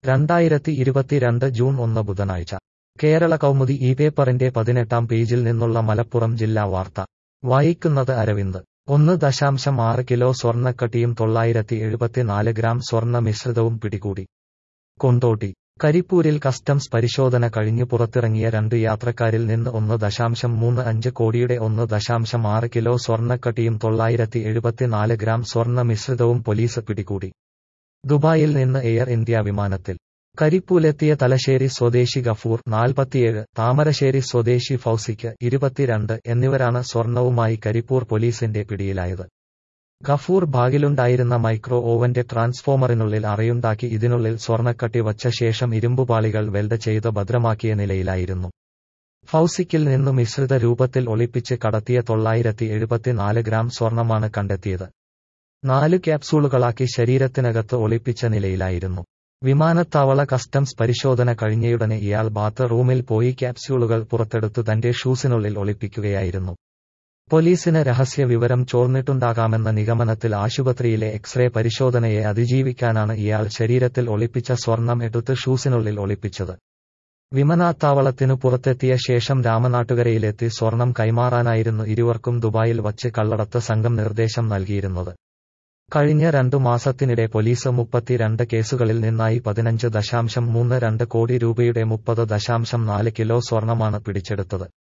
രണ്ടായിരത്തി ഇരുപത്തിരണ്ട് ജൂൺ ഒന്ന് ബുധനാഴ്ച കേരള കൗമുദി ഈ പേപ്പറിന്റെ പതിനെട്ടാം പേജിൽ നിന്നുള്ള മലപ്പുറം ജില്ലാ വാർത്ത വായിക്കുന്നത് അരവിന്ദ് ഒന്ന് ദശാംശം ആറ് കിലോ സ്വർണ്ണക്കട്ടിയും തൊള്ളായിരത്തി എഴുപത്തിനാല് ഗ്രാം സ്വർണ്ണ മിശ്രിതവും പിടികൂടി കൊണ്ടോട്ടി കരിപ്പൂരിൽ കസ്റ്റംസ് പരിശോധന കഴിഞ്ഞു പുറത്തിറങ്ങിയ രണ്ട് യാത്രക്കാരിൽ നിന്ന് ഒന്ന് ദശാംശം മൂന്ന് അഞ്ച് കോടിയുടെ ഒന്ന് ദശാംശം ആറ് കിലോ സ്വർണ്ണക്കട്ടിയും തൊള്ളായിരത്തി എഴുപത്തിനാല് ഗ്രാം സ്വർണ്ണ മിശ്രിതവും പോലീസ് പിടികൂടി ദുബായിൽ നിന്ന് എയർ ഇന്ത്യ വിമാനത്തിൽ കരിപ്പൂലെത്തിയ തലശ്ശേരി സ്വദേശി ഗഫൂർ നാൽപ്പത്തിയേഴ് താമരശ്ശേരി സ്വദേശി ഫൌസിക്ക് ഇരുപത്തിരണ്ട് എന്നിവരാണ് സ്വർണവുമായി കരിപ്പൂർ പോലീസിന്റെ പിടിയിലായത് ഗഫൂർ ബാഗിലുണ്ടായിരുന്ന മൈക്രോ ഓവന്റെ ട്രാൻസ്ഫോമറിനുള്ളിൽ അറയുണ്ടാക്കി ഇതിനുള്ളിൽ സ്വർണ്ണക്കട്ടി വച്ച ശേഷം ഇരുമ്പുപാളികൾ വെൽഡ് ചെയ്ത് ഭദ്രമാക്കിയ നിലയിലായിരുന്നു ഫൌസിക്കിൽ നിന്നു മിശ്രിത രൂപത്തിൽ ഒളിപ്പിച്ച് കടത്തിയ തൊള്ളായിരത്തി എഴുപത്തിനാല് ഗ്രാം സ്വർണമാണ് കണ്ടെത്തിയത് നാല് ക്യാപ്സൂളുകളാക്കി ശരീരത്തിനകത്ത് ഒളിപ്പിച്ച നിലയിലായിരുന്നു വിമാനത്താവള കസ്റ്റംസ് പരിശോധന കഴിഞ്ഞയുടനെ ഇയാൾ ബാത്ത് റൂമിൽ പോയി ക്യാപ്സ്യൂളുകൾ പുറത്തെടുത്തു തന്റെ ഷൂസിനുള്ളിൽ ഒളിപ്പിക്കുകയായിരുന്നു പോലീസിന് രഹസ്യ വിവരം ചോർന്നിട്ടുണ്ടാകാമെന്ന നിഗമനത്തിൽ ആശുപത്രിയിലെ എക്സ്റേ പരിശോധനയെ അതിജീവിക്കാനാണ് ഇയാൾ ശരീരത്തിൽ ഒളിപ്പിച്ച സ്വർണം എടുത്ത് ഷൂസിനുള്ളിൽ ഒളിപ്പിച്ചത് വിമാനത്താവളത്തിനു പുറത്തെത്തിയ ശേഷം രാമനാട്ടുകരയിലെത്തി സ്വർണം കൈമാറാനായിരുന്നു ഇരുവർക്കും ദുബായിൽ വച്ച് കള്ളടത്ത് സംഘം നിർദ്ദേശം നൽകിയിരുന്നത് കഴിഞ്ഞ രണ്ടു മാസത്തിനിടെ പോലീസ് മുപ്പത്തിരണ്ട് കേസുകളിൽ നിന്നായി പതിനഞ്ച് ദശാംശം മൂന്ന് രണ്ട് കോടി രൂപയുടെ മുപ്പത് ദശാംശം നാല് കിലോ സ്വർണമാണ് പിടിച്ചെടുത്തത്